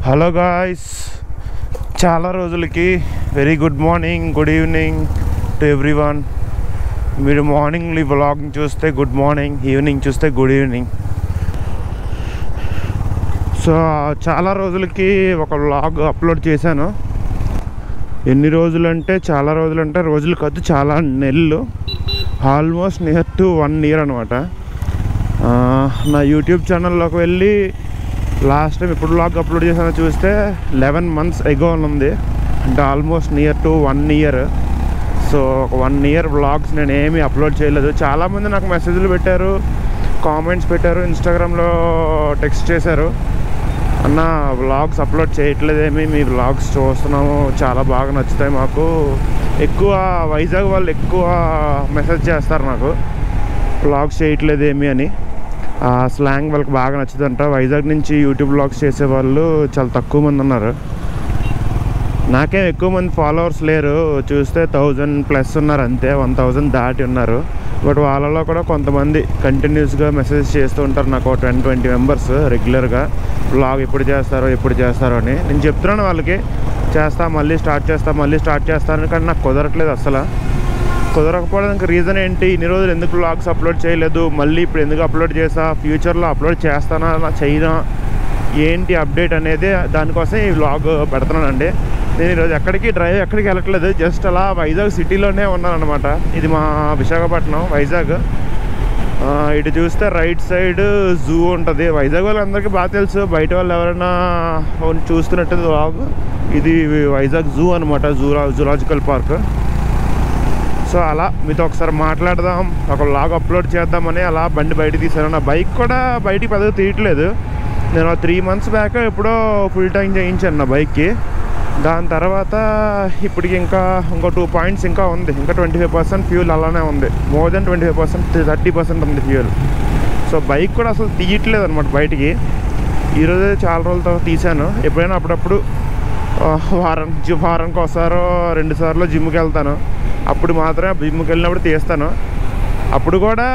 hello guys చాలా రోజులకి very good morning good evening to everyone మీరు morning ఈ వ్లాగింగ్ చూస్తే గుడ్ మార్నింగ్ ఈవినింగ్ చూస్తే గుడ్ ఈవినింగ్ సో చాలా రోజులకి ఒక వ్లాగ్ అప్లోడ్ చేశాను ఎన్ని రోజులు అంటే చాలా రోజులు అంటే రోజులు కాదు చాలా నెలలు almost near to one year అనమాట నా యూట్యూబ్ ఛానల్లోకి వెళ్ళి లాస్ట్ టైం ఎప్పుడు వ్లాగ్ అప్లోడ్ చేశానో చూస్తే లెవెన్ మంత్స్ ఎగో ఉంది అంటే almost near to one year so ఒక వన్ ఇయర్ వ్లాగ్స్ నేను ఏమీ అప్లోడ్ చేయలేదు చాలామంది నాకు మెసేజ్లు పెట్టారు కామెంట్స్ పెట్టారు ఇన్స్టాగ్రామ్లో టెక్స్ట్ చేశారు అన్న వ్లాగ్స్ అప్లోడ్ చేయట్లేదేమి మీ వ్లాగ్స్ చూస్తున్నాము చాలా బాగా నచ్చుతాయి మాకు ఎక్కువ వైజాగ్ వాళ్ళు ఎక్కువ మెసేజ్ చేస్తారు నాకు వ్లాగ్స్ చేయట్లేదేమి అని ఆ స్లాంగ్ వాళ్ళకి బాగా నచ్చుదంట వైజాగ్ నుంచి యూట్యూబ్ వ్లాగ్స్ చేసే వాళ్ళు చాలా తక్కువ మంది ఉన్నారు నాకేం ఎక్కువ మంది ఫాలోవర్స్ లేరు చూస్తే థౌజండ్ ప్లస్ ఉన్నారు అంతే వన్ థౌజండ్ దాటి ఉన్నారు బట్ వాళ్ళలో కూడా కొంతమంది కంటిన్యూస్గా మెసేజ్ చేస్తూ ఉంటారు నాకు టెన్ ట్వంటీ మెంబర్స్ రెగ్యులర్గా బ్లాగ్ ఎప్పుడు చేస్తారో ఎప్పుడు చేస్తారో అని నేను చెప్తున్నాను వాళ్ళకి చేస్తా మళ్ళీ స్టార్ట్ చేస్తా మళ్ళీ స్టార్ట్ చేస్తాను కానీ నాకు కుదరట్లేదు అసలు కుదరకపోవడానికి రీజన్ ఏంటి ఇన్ని రోజులు ఎందుకు బ్లాగ్స్ అప్లోడ్ చేయలేదు మళ్ళీ ఇప్పుడు ఎందుకు అప్లోడ్ చేసా ఫ్యూచర్లో అప్లోడ్ చేస్తానా చేయనా ఏంటి అప్డేట్ అనేది దానికోసం ఈ వ్లాగ్ పెడుతున్నానండి నేను ఈరోజు ఎక్కడికి డ్రైవ్ ఎక్కడికి వెళ్ళట్లేదు జస్ట్ అలా వైజాగ్ సిటీలోనే ఉన్నాను అనమాట ఇది మా విశాఖపట్నం వైజాగ్ ఆ, ఇటు చూస్తే రైట్ సైడ్ జూ ఉంటుంది వైజాగ్ వాళ్ళందరికీ బాగా తెలుసు బయట వాళ్ళు ఎవరైనా చూస్తున్నట్టు వ్లాగ్ ఇది వైజాగ్ జూ అనమాట జూ జూలాజికల్ పార్క్ సో అలా మీతో ఒకసారి మాట్లాడదాం ఒక లాగ్ అప్లోడ్ చేద్దామని అలా బండి బయట తీసాను నా బైక్ కూడా బయటికి పెద్దగా తీయట్లేదు నేను త్రీ మంత్స్ బ్యాక్ ఎప్పుడో ఫుల్ టైం చేయించాను నా బైక్కి దాని తర్వాత ఇప్పటికి ఇంకా ఇంకో టూ పాయింట్స్ ఇంకా ఉంది ఇంకా ట్వంటీ ఫైవ్ పర్సెంట్ ఫ్యూల్ అలానే ఉంది more than twenty five percent thirty percent ఉంది ఫ్యూల్ సో బైక్ కూడా అసలు తీయట్లేదు అనమాట బయటికి ఈరోజే చాలా రోజుల తర్వాత తీశాను ఎప్పుడైనా అప్పుడప్పుడు ఆ, వారం జి- వారానికి ఒకసారో రెండు సార్లు జిమ్కి వెళ్తాను అప్పుడు మాత్రమే జిమ్కి వెళ్ళినప్పుడు తీస్తాను అప్పుడు కూడా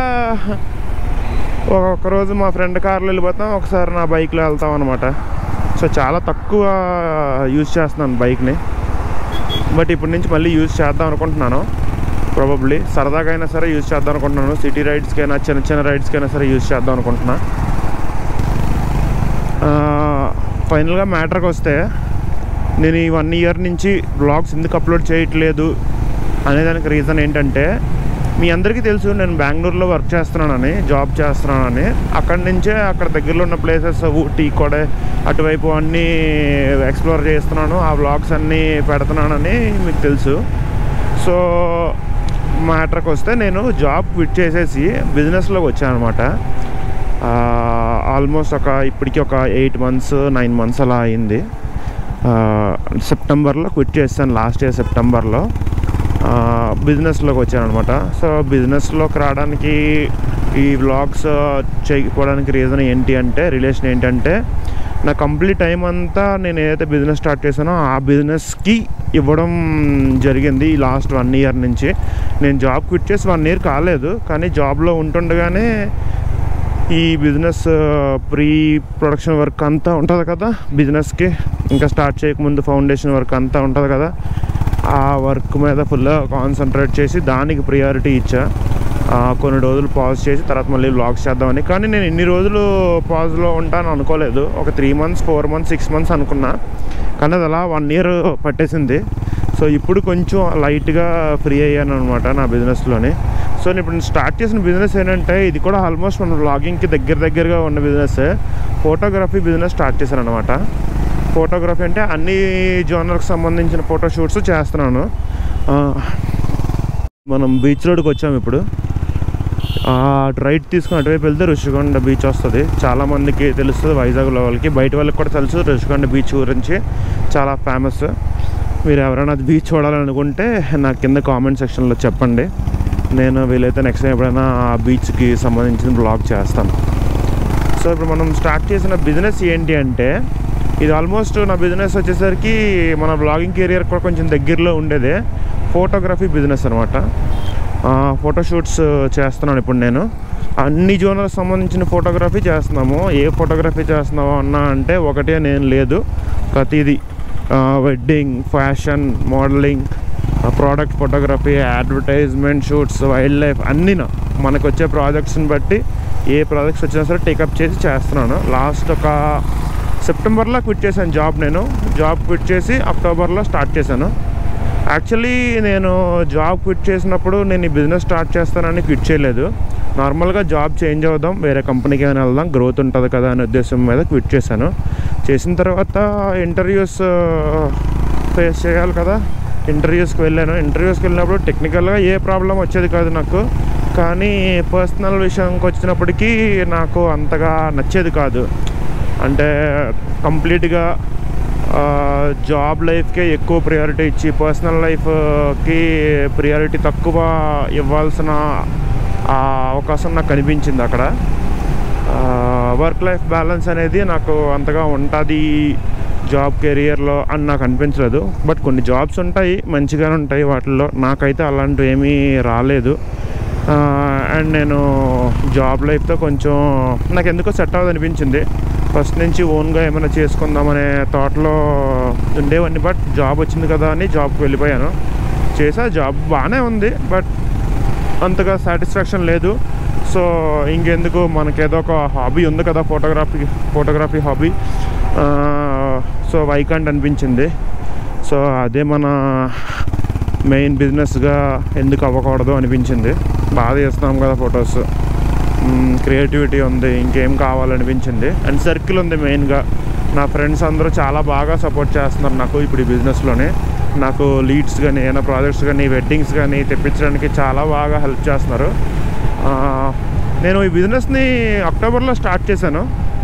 ఒక్కొక్క రోజు మా ఫ్రెండ్ కార్లో వెళ్ళిపోతాం ఒకసారి నా బైక్లో వెళ్తాం అనమాట సో చాలా తక్కువ యూజ్ చేస్తున్నాను బైక్ని బట్ ఇప్పటి నుంచి మళ్ళీ యూజ్ చేద్దాం అనుకుంటున్నాను ప్రాబబ్లీ సరదాగా అయినా సరే యూజ్ చేద్దాం అనుకుంటున్నాను సిటీ రైడ్స్కైనా చిన్న చిన్న రైడ్స్కైనా సరే యూజ్ చేద్దాం అనుకుంటున్నా ఫైనల్గా మ్యాటర్కి వస్తే నేను ఈ వన్ ఇయర్ నుంచి బ్లాగ్స్ ఎందుకు అప్లోడ్ చేయట్లేదు అనేదానికి రీజన్ ఏంటంటే మీ అందరికీ తెలుసు నేను బెంగళూరులో వర్క్ చేస్తున్నానని జాబ్ చేస్తున్నానని అక్కడి నుంచే అక్కడ దగ్గరలో ఉన్న ప్లేసెస్ ఊటీ కూడా అటువైపు అన్నీ ఎక్స్ప్లోర్ చేస్తున్నాను ఆ బ్లాగ్స్ అన్నీ పెడుతున్నానని మీకు తెలుసు సో మ్యాటర్కి వస్తే నేను జాబ్ క్విట్ చేసేసి బిజినెస్లోకి వచ్చాను అనమాట ఆల్మోస్ట్ ఒక ఇప్పటికి ఒక ఎయిట్ మంత్స్ నైన్ మంత్స్ అలా అయింది ఆ, సెప్టెంబర్లో క్విట్ చేశాను లాస్ట్ ఇయర్ సెప్టెంబర్లో ఆ, బిజినెస్లోకి వచ్చాను అనమాట సో బిజినెస్లోకి రావడానికి ఈ వ్లాగ్స్ చేయకపోవడానికి రీజన్ ఏంటి అంటే రిలేషన్ ఏంటంటే నా కంప్లీట్ టైం అంతా నేను ఏదైతే బిజినెస్ స్టార్ట్ చేశానో ఆ బిజినెస్కి ఇవ్వడం జరిగింది ఈ లాస్ట్ వన్ ఇయర్ నుంచి నేను జాబ్ క్విట్ చేసి వన్ ఇయర్ కాలేదు కానీ జాబ్లో ఉంటుండగానే ఈ బిజినెస్ ప్రీ ప్రొడక్షన్ వర్క్ అంతా ఉంటుంది కదా బిజినెస్కి ఇంకా స్టార్ట్ చేయకముందు ఫౌండేషన్ వర్క్ అంతా ఉంటుంది కదా ఆ వర్క్ మీద ఫుల్గా కాన్సన్ట్రేట్ చేసి దానికి ప్రియారిటీ ఇచ్చా ఆ, కొన్ని రోజులు పాజ్ చేసి తర్వాత మళ్ళీ వ్లాగ్స్ చేద్దామని కానీ నేను ఇన్ని రోజులు పాజ్లో ఉంటాను అనుకోలేదు ఒక three months four months six months అనుకున్నా కానీ అది అలా వన్ ఇయర్ పట్టేసింది సో ఇప్పుడు కొంచెం లైట్గా ఫ్రీ అయ్యాను అనమాట నా బిజినెస్లోని సో నేను ఇప్పుడు నేను స్టార్ట్ చేసిన బిజినెస్ ఏంటంటే ఇది కూడా ఆల్మోస్ట్ మన వ్లాగింగ్కి దగ్గర దగ్గరగా ఉన్న బిజినెస్ ఫోటోగ్రఫీ బిజినెస్ స్టార్ట్ చేశాను అనమాట ఫోటోగ్రఫీ అంటే అన్ని జోనర్కి సంబంధించిన ఫోటో షూట్స్ చేస్తున్నాను ఆ, మనం బీచ్ రోడ్కి వచ్చాము ఇప్పుడు ఆ, అటు రైట్ తీసుకుని అటువైపు వెళ్తే రుషికొండ బీచ్ వస్తుంది చాలామందికి తెలుస్తుంది వైజాగ్లో వాళ్ళకి బయట వాళ్ళకి కూడా తెలుసు రుషికొండ బీచ్ గురించి చాలా ఫేమస్ మీరు ఎవరైనా అది బీచ్ చూడాలనుకుంటే నాకు కింద కామెంట్ సెక్షన్లో చెప్పండి నేను వీలైతే నెక్స్ట్ టైం ఎప్పుడైనా ఆ బీచ్కి సంబంధించిన బ్లాగ్ చేస్తాను సో ఇప్పుడు మనం స్టార్ట్ చేసిన బిజినెస్ ఏంటి అంటే ఇది ఆల్మోస్ట్ నా బిజినెస్ వచ్చేసరికి మన బ్లాగింగ్ కెరియర్ కూడా కొంచెం దగ్గరలో ఉండేదే ఫోటోగ్రఫీ బిజినెస్ అనమాట ఫోటోషూట్స్ చేస్తున్నాను ఇప్పుడు నేను అన్ని జోనర్కి సంబంధించిన ఫోటోగ్రఫీ చేస్తున్నాము ఏ ఫోటోగ్రఫీ చేస్తున్నావు అన్నా అంటే ఒకటే నేను లేదు ప్రతిదీ wedding fashion modelling product photography advertisement shoots wildlife అన్నీ మనకు వచ్చే ప్రాజెక్ట్స్ని బట్టి ఏ ప్రాజెక్ట్స్ వచ్చినా సరే టేకప్ చేసి చేస్తున్నాను లాస్ట్ ఒక సెప్టెంబర్లో క్విట్ చేశాను జాబ్ నేను జాబ్ క్విట్ చేసి అక్టోబర్లో స్టార్ట్ చేశాను యాక్చువల్లీ నేను జాబ్ క్విట్ చేసినప్పుడు నేను ఈ బిజినెస్ స్టార్ట్ చేస్తానని క్విట్ చేయలేదు నార్మల్గా జాబ్ చేంజ్ అవుదాం వేరే కంపెనీకి ఏమైనా వెళ్దాం గ్రోత్ ఉంటుంది కదా అనే ఉద్దేశం మీద క్విట్ చేశాను చేసిన తర్వాత ఇంటర్వ్యూస్ ఫేస్ చేయాలి కదా ఇంటర్వ్యూస్కి వెళ్ళాను ఇంటర్వ్యూస్కి వెళ్ళినప్పుడు టెక్నికల్గా ఏ ప్రాబ్లం వచ్చేది కాదు నాకు కానీ పర్సనల్ విషయంకి వచ్చినప్పటికీ నాకు అంతగా నచ్చేది కాదు అంటే కంప్లీట్గా జాబ్ లైఫ్కే ఎక్కువ ప్రియారిటీ ఇచ్చి పర్సనల్ లైఫ్కి ప్రియారిటీ తక్కువ ఇవ్వాల్సిన ఆ అవకాశం నాకు కనిపించింది అక్కడ వర్క్ లైఫ్ బ్యాలెన్స్ అనేది నాకు అంతగా ఉంటుంది జాబ్ కెరియర్లో అని నాకు అనిపించలేదు బట్ కొన్ని జాబ్స్ ఉంటాయి మంచిగానే ఉంటాయి వాటిల్లో నాకైతే అలాంటివి ఏమీ రాలేదు అండ్ నేను జాబ్ లైఫ్తో కొంచెం నాకు ఎందుకో సెట్ అవ్వదు అనిపించింది ఫస్ట్ నుంచి ఓన్గా ఏమైనా చేసుకుందామనే థాట్లో ఉండేవన్నీ బట్ జాబ్ వచ్చింది కదా అని జాబ్కి వెళ్ళిపోయాను చేసా జాబ్ బాగానే ఉంది బట్ అంతగా సాటిస్ఫాక్షన్ లేదు సో ఇంకెందుకు మనకేదో ఒక హాబీ ఉంది కదా photography photography hobby so vacant అనిపించింది సో అదే మన మెయిన్ బిజినెస్గా ఎందుకు అవ్వకూడదు అనిపించింది బాగా చేస్తున్నాం కదా ఫొటోస్ క్రియేటివిటీ ఉంది ఇంకేం కావాలనిపించింది అండ్ సర్కిల్ ఉంది మెయిన్గా నా ఫ్రెండ్స్ అందరూ చాలా బాగా సపోర్ట్ చేస్తున్నారు నాకు ఇప్పుడు ఈ బిజినెస్లోనే నాకు లీడ్స్ కానీ ఏమైనా ప్రాజెక్ట్స్ కానీ వెడ్డింగ్స్ కానీ తెప్పించడానికి చాలా బాగా హెల్ప్ చేస్తున్నారు ఆ, నేను ఈ బిజినెస్ని అక్టోబర్లో స్టార్ట్ చేశాను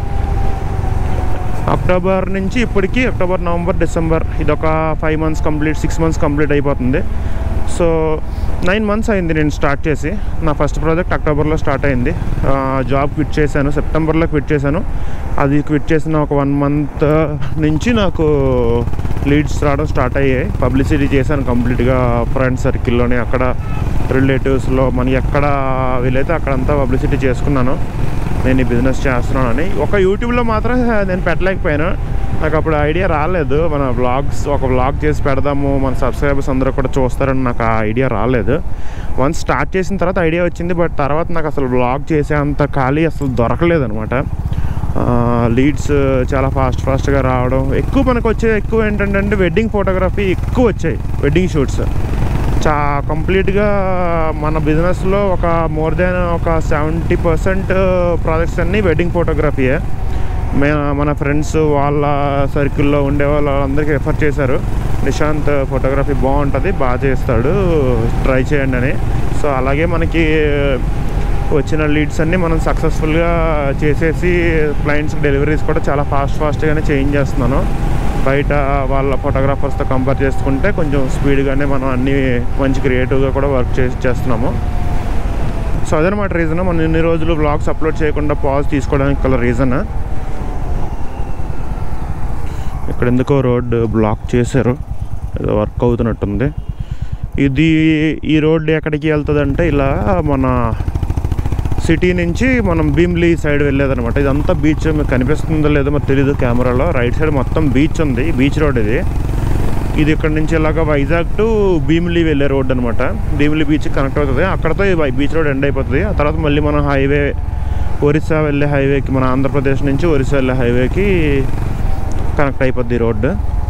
అక్టోబర్ నుంచి ఇప్పటికి అక్టోబర్ నవంబర్ డిసెంబర్ ఇదొక five months complete six months complete అయిపోతుంది సో నైన్ మంత్స్ అయింది నేను స్టార్ట్ చేసి నా ఫస్ట్ ప్రాజెక్ట్ అక్టోబర్లో స్టార్ట్ అయింది ఆ, జాబ్ క్విట్ చేశాను సెప్టెంబర్లో క్విట్ చేశాను అది క్విట్ చేసిన ఒక వన్ మంత్ నుంచి నాకు లీడ్స్ రావడం స్టార్ట్ అయ్యాయి పబ్లిసిటీ చేశాను కంప్లీట్గా ఫ్రెండ్ సర్కిల్లోనే అక్కడ రిలేటివ్స్లో మనకి ఎక్కడ వీలైతే అక్కడంతా పబ్లిసిటీ చేసుకున్నాను నేను ఈ బిజినెస్ చేస్తున్నానని ఒక యూట్యూబ్లో మాత్రం నేను పెట్టలేకపోయాను నాకు అప్పుడు ఐడియా రాలేదు మన వ్లాగ్స్ ఒక వ్లాగ్ చేసి పెడదాము మన సబ్స్క్రైబర్స్ అందరూ కూడా చూస్తారని నాకు ఆ ఐడియా రాలేదు వన్స్ స్టార్ట్ చేసిన తర్వాత ఐడియా వచ్చింది బట్ తర్వాత నాకు అసలు వ్లాగ్ చేసే అంత ఖాళీ అసలు దొరకలేదు అనమాట లీడ్స్ చాలా ఫాస్ట్ ఫాస్ట్గా రావడం ఎక్కువ మనకు వచ్చే ఎక్కువ ఏంటంటే వెడ్డింగ్ ఫోటోగ్రఫీ ఎక్కువ వచ్చాయి వెడ్డింగ్ షూట్స్ చా కంప్లీట్గా మన బిజినెస్లో ఒక మోర్ దాన్ ఒక సెవెంటీ పర్సెంట్ ప్రాజెక్ట్స్ అన్నీ వెడ్డింగ్ ఫోటోగ్రఫీయే మే మన ఫ్రెండ్స్ వాళ్ళ సర్కిల్లో ఉండే వాళ్ళందరికీ రెఫర్ చేశారు నిశాంత్ ఫోటోగ్రఫీ బాగుంటుంది బాగా చేస్తాడు ట్రై చేయండి అని సో అలాగే మనకి వచ్చిన లీడ్స్ అన్నీ మనం సక్సెస్ఫుల్గా చేసేసి క్లయింట్స్కి డెలివరీస్ కూడా చాలా ఫాస్ట్ ఫాస్ట్గానే చేంజ్ చేస్తున్నాను బయట వాళ్ళ ఫోటోగ్రాఫర్స్తో కంపేర్ చేసుకుంటే కొంచెం స్పీడ్గానే మనం అన్నీ మంచి క్రియేటివ్గా కూడా వర్క్ చేసి చేస్తున్నాము సో అదనమాట రీజన్ మనం ఇన్ని రోజులు బ్లాగ్స్ అప్లోడ్ చేయకుండా పాజ్ తీసుకోవడానికి గల రీజన్ ఇక్కడ ఎందుకో రోడ్ బ్లాక్ చేశారు ఏదో వర్క్ అవుతున్నట్టుంది ఇది ఈ రోడ్ ఎక్కడికి వెళ్తుందంటే ఇలా మన సిటీ నుంచి మనం భీమ్లీ సైడ్ వెళ్ళేదనమాట ఇదంతా బీచ్ మీకు కనిపిస్తుందో లేదో మరి తెలియదు కెమెరాలో రైట్ సైడ్ మొత్తం బీచ్ ఉంది బీచ్ రోడ్ ఇది ఇది ఇక్కడ నుంచి ఇలాగ వైజాగ్ టు భీమిలి వెళ్ళే రోడ్ అనమాట భీమిలి బీచ్ కనెక్ట్ అవుతుంది అక్కడతో ఈ బీచ్ రోడ్ ఎండ్ అయిపోతుంది ఆ తర్వాత మళ్ళీ మనం హైవే ఒరిస్సా వెళ్ళే హైవేకి మన ఆంధ్రప్రదేశ్ నుంచి ఒరిస్సా వెళ్ళే హైవేకి కనెక్ట్ అయిపోద్ది ఈ రోడ్డు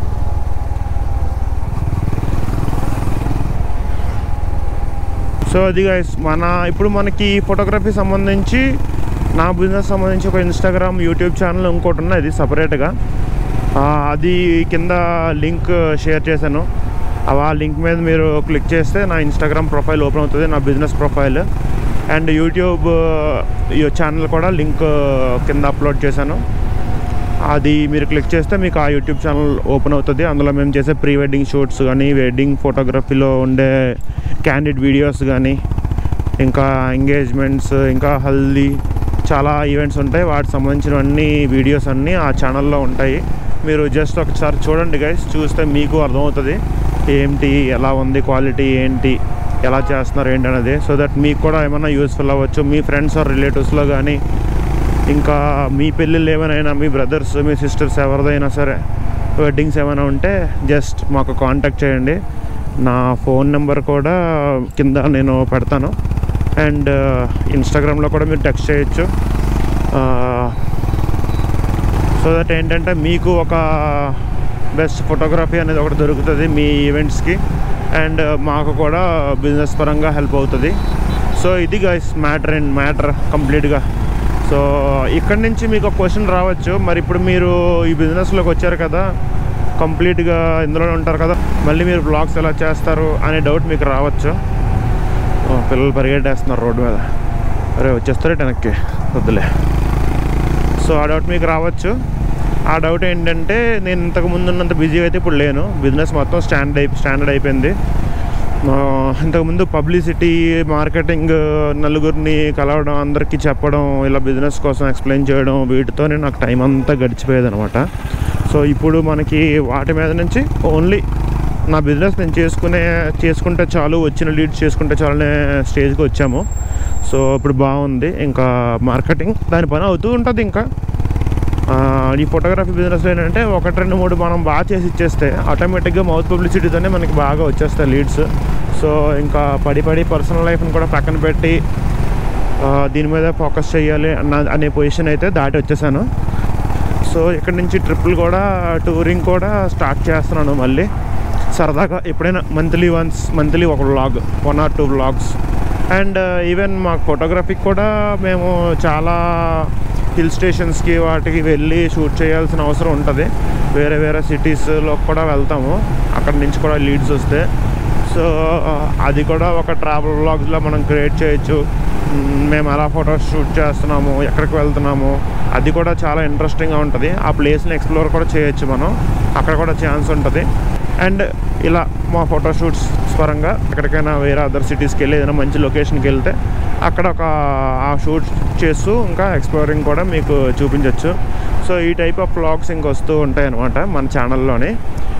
సో అది గైస్ మన ఇప్పుడు మనకి ఫోటోగ్రఫీ సంబంధించి నా బిజినెస్ సంబంధించి ఒక ఇన్స్టాగ్రామ్ యూట్యూబ్ ఛానల్ ఇంకోటి ఉన్నది సపరేట్గా అది కింద లింక్ షేర్ చేశాను ఆ లింక్ మీద మీరు క్లిక్ చేస్తే నా ఇన్స్టాగ్రామ్ ప్రొఫైల్ ఓపెన్ అవుతుంది నా బిజినెస్ ప్రొఫైల్ అండ్ యూట్యూబ్ ఈ ఛానల్ కూడా లింక్ కింద అప్లోడ్ చేశాను అది మీరు క్లిక్ చేస్తే మీకు ఆ యూట్యూబ్ ఛానల్ ఓపెన్ అవుతుంది అందులో మేము చేసే ప్రీ వెడ్డింగ్ షూట్స్ కానీ వెడ్డింగ్ ఫోటోగ్రఫీలో ఉండే క్యాండిడ్ వీడియోస్ కానీ ఇంకా ఎంగేజ్మెంట్స్ ఇంకా హల్దీ చాలా ఈవెంట్స్ ఉంటాయి వాటికి సంబంధించిన అన్ని వీడియోస్ అన్నీ ఆ ఛానల్లో ఉంటాయి మీరు జస్ట్ ఒకసారి చూడండి గైస్ చూస్తే మీకు అర్థమవుతుంది ఏంటి ఎలా ఉంది క్వాలిటీ ఏంటి ఎలా చేస్తున్నారు ఏంటనేది సో దట్ మీకు కూడా ఏమైనా యూస్ఫుల్ అవ్వచ్చు మీ ఫ్రెండ్స్ ఆర్ రిలేటివ్స్లో కానీ ఇంకా మీ పెళ్ళిళ్ళు ఏమైనా మీ బ్రదర్స్ మీ సిస్టర్స్ ఎవరిదైనా సరే వెడ్డింగ్స్ ఏమైనా ఉంటే జస్ట్ మాకు కాంటాక్ట్ చేయండి నా ఫోన్ నెంబర్ కూడా కింద నేను పెడతాను అండ్ ఇన్స్టాగ్రామ్లో కూడా మీరు టెక్స్ట్ చేయొచ్చు సో దట్ ఏంటంటే మీకు ఒక బెస్ట్ ఫోటోగ్రఫీ అనేది ఒకటి దొరుకుతుంది మీ ఈవెంట్స్కి అండ్ మాకు కూడా బిజినెస్ పరంగా హెల్ప్ అవుతుంది సో ఇది గైస్ మ్యాటర్ అండ్ మ్యాటర్ కంప్లీట్గా సో ఇక్కడి నుంచి మీకు ఒక క్వశ్చన్ రావచ్చు మరి ఇప్పుడు మీరు ఈ బిజినెస్లోకి వచ్చారు కదా కంప్లీట్గా ఇందులోనే ఉంటారు కదా మళ్ళీ మీరు బ్లాగ్స్ ఎలా చేస్తారు అనే డౌట్ మీకు రావచ్చు ఓ, పిల్లలు పరిగెట్టేస్తున్నారు రోడ్డు మీద అరే వచ్చేస్తారు వెనక్కి వద్దులే సో ఆ డౌట్ మీకు రావచ్చు ఆ డౌట్ ఏంటంటే నేను ఇంతకు ముందు ఉన్నంత బిజీ అయితే ఇప్పుడు లేను బిజినెస్ మొత్తం స్టాండ్ అయి స్టాండర్డ్ అయిపోయింది ఆ, ఇంతకుముందు పబ్లిసిటీ మార్కెటింగ్ నలుగురిని కలవడం అందరికీ చెప్పడం ఇలా బిజినెస్ కోసం ఎక్స్ప్లెయిన్ చేయడం వీటితోనే నాకు టైం అంతా గడిచిపోయేది అనమాట సో ఇప్పుడు మనకి వాటి మీద నుంచి ఓన్లీ నా బిజినెస్ నేను చేసుకునే చేసుకుంటే చాలు వచ్చిన లీడ్స్ చేసుకుంటే చాలు అనే స్టేజ్కి వచ్చాము సో ఇప్పుడు బాగుంది ఇంకా మార్కెటింగ్ దాని పని అవుతూ ఉంటుంది ఇంకా ఆ, ఈ ఫోటోగ్రఫీ బిజినెస్లో ఏంటంటే ఒకటి రెండు మూడు మనం బాగా చేసి ఇచ్చేస్తే ఆటోమేటిక్గా మౌత్ పబ్లిసిటీతోనే మనకి బాగా వచ్చేస్తాయి లీడ్స్ సో ఇంకా పడి పడి పర్సనల్ లైఫ్ని కూడా పక్కన పెట్టి ఆ, దీని మీద ఫోకస్ చేయాలి అన్న అనే పొజిషన్ అయితే దాటి వచ్చేసాను సో ఇక్కడ నుంచి ట్రిప్పులు కూడా టూరింగ్ కూడా స్టార్ట్ చేస్తున్నాను మళ్ళీ సరదాగా ఎప్పుడైనా మంత్లీ వన్స్ మంత్లీ ఒక vlog one or two vlogs and even మాకు ఫోటోగ్రఫీకి కూడా మేము చాలా హిల్ స్టేషన్స్కి వాటికి వెళ్ళి షూట్ చేయాల్సిన అవసరం ఉంటుంది వేరే వేరే సిటీస్లో కూడా వెళ్తాము అక్కడ నుంచి కూడా లీడ్స్ వస్తే సో అది కూడా ఒక ట్రావెల్ వ్లాగ్స్లో మనం క్రియేట్ చేయొచ్చు మ్, మేము ఎలా ఫొటోస్ షూట్ చేస్తున్నాము ఎక్కడికి వెళ్తున్నాము అది కూడా చాలా ఇంట్రెస్టింగ్గా ఉంటుంది ఆ ప్లేస్ని ఎక్స్ప్లోర్ కూడా చేయొచ్చు మనం అక్కడ కూడా ఛాన్స్ ఉంటుంది అండ్ ఇలా మా ఫోటో షూట్స్ పరంగా ఎక్కడికైనా వేరే అదర్ సిటీస్కి వెళ్ళి ఏదైనా మంచి లొకేషన్కి వెళ్తే అక్కడ ఒక ఆ షూట్ చేస్తూ ఇంకా ఎక్స్ప్లోరింగ్ కూడా మీకు చూపించవచ్చు సో ఈ టైప్ ఆఫ్ వ్లాగ్స్ ఇంక వస్తూ ఉంటాయి అనమాట మన ఛానల్లోని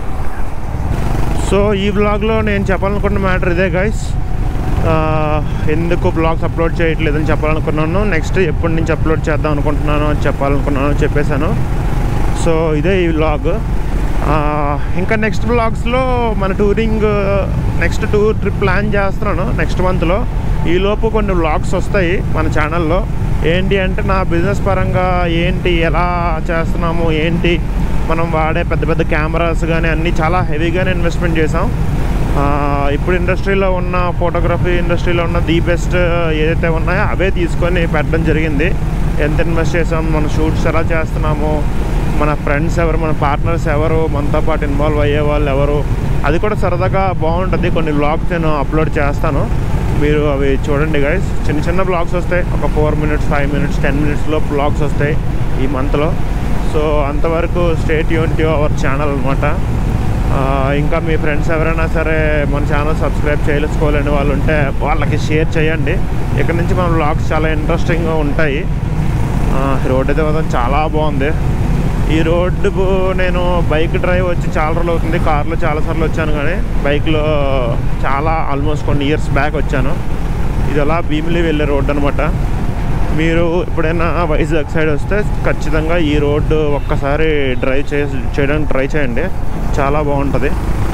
సో ఈ బ్లాగ్లో నేను చెప్పాలనుకున్న మ్యాటర్ ఇదే గైస్ ఎందుకు బ్లాగ్స్ అప్లోడ్ చేయట్లేదని చెప్పాలనుకున్నాను నెక్స్ట్ ఎప్పటి నుంచి అప్లోడ్ చేద్దాం అనుకుంటున్నాను అని చెప్పాలనుకున్నాను చెప్పేశాను సో ఇదే ఈ వ్లాగ్ ఇంకా నెక్స్ట్ బ్లాగ్స్లో మన touring next tour trip plan చేస్తున్నాను నెక్స్ట్ మంత్లో ఈలోపు కొన్ని వ్లాగ్స్ వస్తాయి మన ఛానల్లో ఏంటి అంటే నా బిజినెస్ పరంగా ఏంటి ఎలా చేస్తున్నాము ఏంటి మనం వాడే పెద్ద పెద్ద కెమెరాస్ కానీ అన్నీ చాలా హెవీగానే ఇన్వెస్ట్మెంట్ చేసాం ఆ, ఇప్పుడు ఇండస్ట్రీలో ఉన్న ఫోటోగ్రఫీ ఇండస్ట్రీలో ఉన్న ది బెస్ట్ ఏదైతే ఉన్నాయో అవే తీసుకొని పెట్టడం జరిగింది ఎంత ఇన్వెస్ట్ చేసాం మన షూట్స్ ఎలా చేస్తున్నాము మన ఫ్రెండ్స్ ఎవరు మన పార్ట్నర్స్ ఎవరు మనతో పాటు ఇన్వాల్వ్ అయ్యే వాళ్ళు ఎవరు అది కూడా సరదాగా బాగుంటుంది కొన్ని బ్లాగ్స్ నేను అప్లోడ్ చేస్తాను మీరు అవి చూడండి గైస్ చిన్న చిన్న బ్లాగ్స్ వస్తాయి ఒక four minutes five minutes ten మినిట్స్లో బ్లాగ్స్ వస్తాయి ఈ మంత్లో సో అంతవరకు స్టేట్ యూన్ టు అవర్ ఛానల్ అనమాట ఇంకా మీ ఫ్రెండ్స్ ఎవరైనా సరే మన ఛానల్ సబ్స్క్రైబ్ చేసుకోవాలని వాళ్ళు ఉంటే వాళ్ళకి షేర్ చేయండి ఇక్కడ నుంచి మన బ్లాగ్స్ చాలా ఇంట్రెస్టింగ్గా ఉంటాయి ఆ, రోడ్ అయితే మాత్రం చాలా బాగుంది ఈ రోడ్డు నేను బైక్ డ్రైవ్ వచ్చి చాలా రోజులు అవుతుంది కార్లో చాలాసార్లు వచ్చాను కానీ బైక్లో చాలా ఆల్మోస్ట్ కొన్ని ఇయర్స్ బ్యాక్ వచ్చాను ఇది అలా భీమిలి వెళ్ళే రోడ్ అనమాట మీరు ఎప్పుడైనా వైజాగ్ సైడ్ వస్తే ఖచ్చితంగా ఈ రోడ్డు ఒక్కసారి డ్రైవ్ చే చేయడానికి ట్రై చేయండి చాలా బాగుంటుంది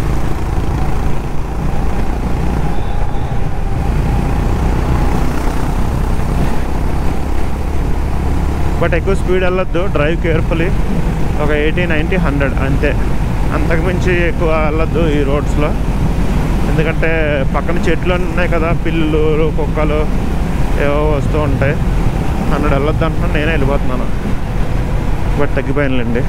బట్ ఎక్కువ స్పీడ్ వెళ్ళొద్దు డ్రైవ్ కేర్ఫుల్లీ ఒక ఎయిటీ నైంటీ హండ్రెడ్ అంతే అంతకుమించి ఎక్కువ వెళ్ళొద్దు ఈ రోడ్స్లో ఎందుకంటే పక్కన చెట్లు ఉన్నాయి కదా పిల్లులు కుక్కలు ఏవో వస్తూ ఉంటాయి హండ్రెడ్ వెళ్ళొద్దు అంటున్నాను నేనే వెళ్ళిపోతున్నాను బట్ తగ్గిపోయానులేండి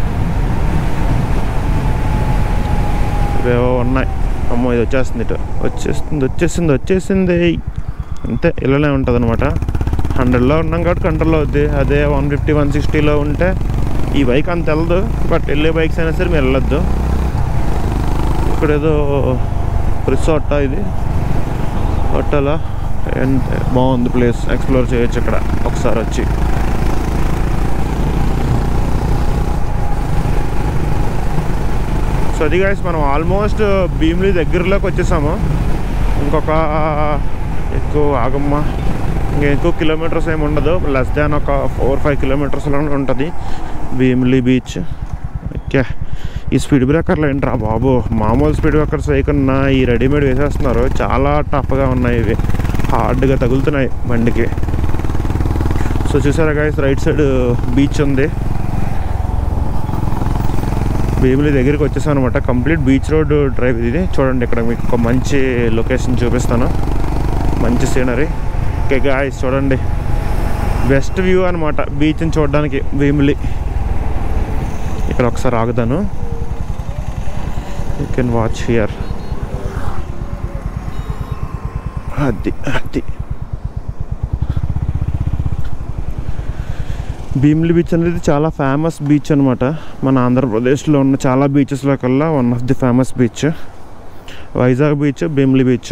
ఇవేవో ఉన్నాయి అమ్మో ఇది వచ్చేస్తుంది ఇటు వచ్చేస్తుంది వచ్చేసింది వచ్చేసింది అంతే ఇలానే ఉంటుంది అనమాట హండ్రెడ్లో ఉన్నాం కాబట్టి కంట్రోల్ అవుద్ది అదే వన్ ఫిఫ్టీ వన్ సిక్స్టీలో ఉంటే ఈ బైక్ అంత వెళ్ళదు బట్ వెళ్ళే బైక్స్ అయినా సరే మీరు వెళ్ళొద్దు ఇక్కడ ఏదో రిసార్ట్ ఇది హోటలా ఎంత బాగుంది ప్లేస్ ఎక్స్ప్లోర్ చేయొచ్చు ఇక్కడ ఒకసారి వచ్చి సో అది గాయస్ మనం ఆల్మోస్ట్ భీమిలి దగ్గరలోకి వచ్చేసాము ఇంకొక ఎక్కువ ఆగమ్మ ఇంకా ఎక్కువ కిలోమీటర్స్ ఏమి ఉండదు లెస్ దాన్ ఒక ఫోర్ ఫైవ్ కిలోమీటర్స్లో ఉంటుంది భీమిలి బీచ్ ఓకే ఈ స్పీడ్ బ్రేకర్లు ఏంట్రా బాబు మామూలు స్పీడ్ బ్రేకర్స్ వేయకుండా ఈ రెడీమేడ్ వేసేస్తున్నారు చాలా టఫ్గా ఉన్నాయి ఇవి హార్డ్గా తగులుతున్నాయి బండికి సో చూసారా గాయస్ రైట్ సైడ్ బీచ్ ఉంది భీమిలి దగ్గరికి వచ్చేసాను అనమాట కంప్లీట్ బీచ్ రోడ్ డ్రైవ్ ఇది చూడండి ఇక్కడ మీకు ఒక మంచి లొకేషన్ చూపిస్తాను మంచి సీనరీ ఓకే గాయస్ చూడండి బెస్ట్ వ్యూ అనమాట బీచ్ని చూడడానికి భీమిలి ఇక్కడ ఒకసారి ఆగుదాను యూ కెన్ వాచ్ హియర్ అది అది భీమిలి బీచ్ అనేది చాలా ఫేమస్ బీచ్ అనమాట మన ఆంధ్రప్రదేశ్లో ఉన్న చాలా బీచెస్లో కల్లా one of the famous beach Vizag beach Bheemili beach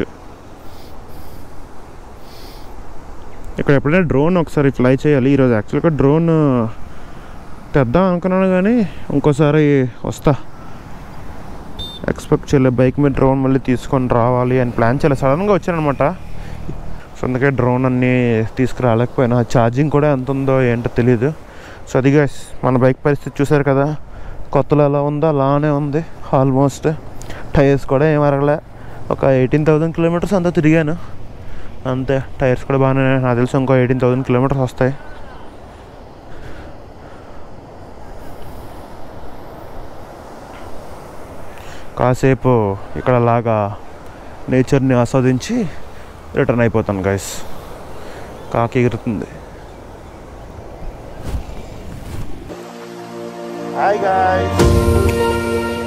ఇక్కడ ఎప్పుడైనా డ్రోన్ ఒకసారి ఫ్లై చేయాలి ఈరోజు యాక్చువల్గా డ్రోన్ తెద్దాం అనుకున్నాను కానీ ఇంకోసారి వస్తా ఎక్స్పెక్ట్ చేయలేదు బైక్ మీద డ్రోన్ మళ్ళీ తీసుకొని రావాలి అని ప్లాన్ చేయలేదు సడన్గా వచ్చానమాట సో అందుకే డ్రోన్ అన్నీ తీసుకురాలేకపోయినా ఛార్జింగ్ కూడా ఎంత ఉందో ఏంటో తెలియదు సో అది guys, మన బైక్ పరిస్థితి చూసారు కదా కొత్తలో ఎలా ఉందో అలానే ఉంది ఆల్మోస్ట్ టైర్స్ కూడా ఏం అరగలే ఒక ఎయిటీన్ థౌజండ్ కిలోమీటర్స్ అంతా తిరిగాను అంతే టైర్స్ కూడా బాగానే నాకు తెలిసి ఇంకో ఎయిటీన్ థౌజండ్ కిలోమీటర్స్ వస్తాయి కాసేపు ఇక్కడ లాగా నేచర్ని ఆస్వాదించి రిటర్న్ అయిపోతాను గైస్ కాకి ఎగురుతుంది హాయ్ గాయస్